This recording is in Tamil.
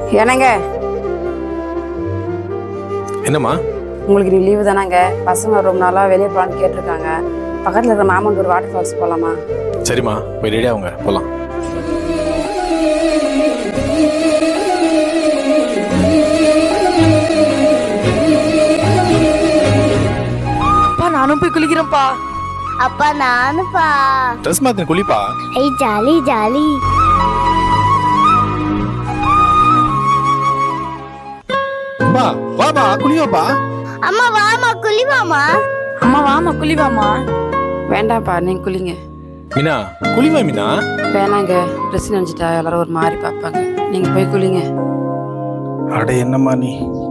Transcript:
என்னங்க என்னம்மா உங்களுக்கு நீ லீவு தானேங்க பசங்க ரொம்ப நாளாக வெளியே போகலான்னு கேட்டிருக்காங்க பக்கத்தில் இருக்கிற மாமன் ஒரு வாட்டர் ஃபால்ஸ் போகலாமா சரிம்மா போய் ரெடி ஆகுங்க போகலாம் அப்பா நானும் போய் குளிக்கிறேன்ப்பா அப்பா நானுப்பா ட்ரெஸ் மாத்தின குளிப்பா ஐ ஜாலி ஜாலி பா வாமா குளியோப்பா அம்மா வாமா குளிவாமா அம்மா வாமா குளிவாமா வேண்டாம்ப்பா நீங்கள் குளிங்க மீனா குளிவா மீனா வேணாங்க ட்ரெஸ் நினச்சிட்டா எல்லாரும் ஒரு மாதிரி பார்ப்பாங்க நீங்கள் போய் குளிங்க அட என்னம்மா நீ